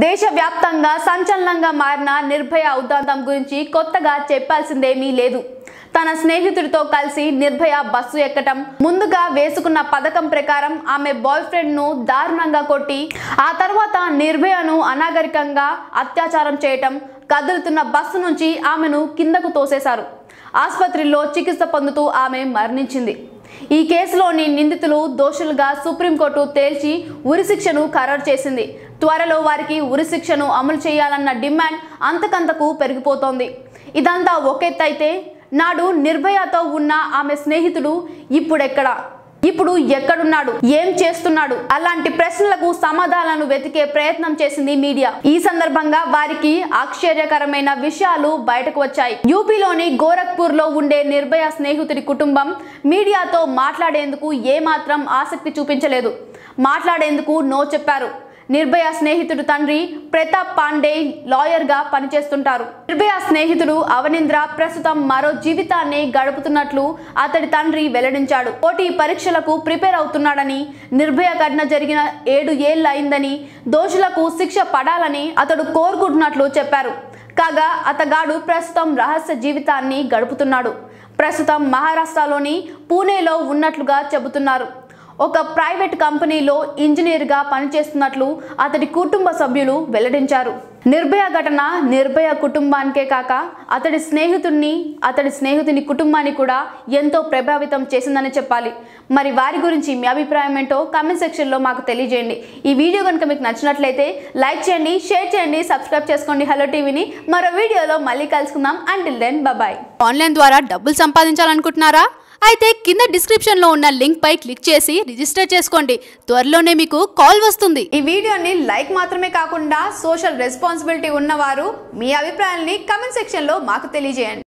దేశవ్యాప్తంగా సంచలనంగా మారిన నిర్భయ ఉదంతం గురించి కొత్తగా చెప్పాల్సిందేమీ లేదు తన స్నేహితుడితో కలిసి నిర్భయ బస్సు ఎక్కటం ముందుగా వేసుకున్న పథకం ప్రకారం ఆమె బాయ్ ఫ్రెండ్ ను దారుణంగా కొట్టి ఆ తర్వాత నిర్భయను అనాగరికంగా అత్యాచారం చేయటం కదులుతున్న బస్సు నుంచి ఆమెను కిందకు తోసేశారు ఆసుపత్రిలో చికిత్స పొందుతూ ఆమె మరణించింది ఈ కేసులోని నిందితులు దోషులుగా సుప్రీంకోర్టు తేల్చి ఉరిశిక్షను ఖరారు చేసింది త్వరలో వారికి ఉరిశిక్షను అమలు చేయాలన్న డిమాండ్ అంతకంతకు పెరిగిపోతోంది ఇదంతా ఒకెత్తైతే నాడు నిర్భయతో ఉన్న ఆమె స్నేహితుడు ఇప్పుడెక్కడ ఇప్పుడు ఎక్కడున్నాడు ఏం చేస్తున్నాడు అలాంటి ప్రశ్నలకు సమాధానాలను వెతికే ప్రయత్నం చేసింది మీడియా ఈ సందర్భంగా వారికి ఆశ్చర్యకరమైన విషయాలు బయటకు వచ్చాయి యూపీలోని గోరఖ్పూర్ లో ఉండే నిర్భయ స్నేహితుడి కుటుంబం మీడియాతో మాట్లాడేందుకు ఏమాత్రం ఆసక్తి చూపించలేదు మాట్లాడేందుకు నో చెప్పారు నిర్భయ స్నేహితుడు తండ్రి ప్రతాప్ పాండే లాయర్ గా పనిచేస్తుంటారు నిర్భయ స్నేహితుడు అవనింద్ర ప్రస్తుతం మరో జీవితాన్ని గడుపుతున్నట్లు అతడి తండ్రి వెల్లడించాడు పోటీ పరీక్షలకు ప్రిపేర్ అవుతున్నాడని నిర్భయ ఘటన జరిగిన ఏడు ఏళ్ళు అయిందని దోషులకు శిక్ష పడాలని అతడు కోరుకుంటున్నట్లు చెప్పారు కాగా అతగాడు ప్రస్తుతం రహస్య జీవితాన్ని గడుపుతున్నాడు ప్రస్తుతం మహారాష్ట్రలోని పూణేలో ఉన్నట్లుగా చెబుతున్నారు ఒక ప్రైవేట్ కంపెనీలో ఇంజనీర్గా పనిచేస్తున్నట్లు అతడి కుటుంబ సభ్యులు వెల్లడించారు నిర్భయ ఘటన నిర్భయ కుటుంబానికే కాక అతడి స్నేహితుడిని అతడి స్నేహితుని కుటుంబాన్ని కూడా ఎంతో ప్రభావితం చేసిందని చెప్పాలి మరి వారి గురించి మీ అభిప్రాయం ఏంటో కామెంట్ సెక్షన్లో మాకు తెలియజేయండి ఈ వీడియో కనుక మీకు నచ్చినట్లయితే లైక్ చేయండి షేర్ చేయండి సబ్స్క్రైబ్ చేసుకోండి హలో టీవీని మరో వీడియోలో మళ్ళీ కలుసుకుందాం అంటిల్ దెన్ బాయ్ ఆన్లైన్ ద్వారా డబ్బులు సంపాదించాలనుకుంటున్నారా అయితే కింద డిస్క్రిప్షన్లో ఉన్న లింక్ పై క్లిక్ చేసి రిజిస్టర్ చేసుకోండి త్వరలోనే మీకు కాల్ వస్తుంది ఈ వీడియోని లైక్ మాత్రమే కాకుండా సోషల్ రెస్పాన్సిబిలిటీ ఉన్నవారు మీ అభిప్రాయాల్ని కమెంట్ సెక్షన్లో మాకు తెలియజేయండి